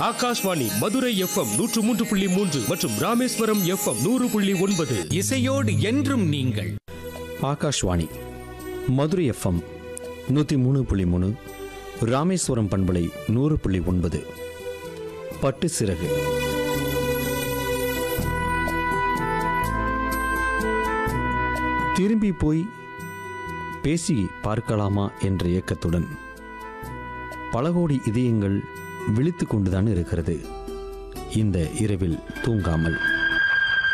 Akashvani Madurai FM நூற்று மூன்று புள்ளி மூன்று மற்றும் ராமேஸ்வரம் எஃப்எம் நூறு புள்ளி ஒன்பது இசையோடு என்றும் நீங்கள் ஆகாஷ்வாணி மதுரை எஃப்எம் நூற்றி மூணு புள்ளி மூணு ராமேஸ்வரம் பண்பலை நூறு புள்ளி ஒன்பது பட்டு சிறகு திரும்பி போய் பேசி பார்க்கலாமா என்ற ஏக்கத்துடன் பல கோடி இதயங்கள் விழித்து கொண்டுதான் இருக்கிறது இந்த இரவில் தூங்காமல்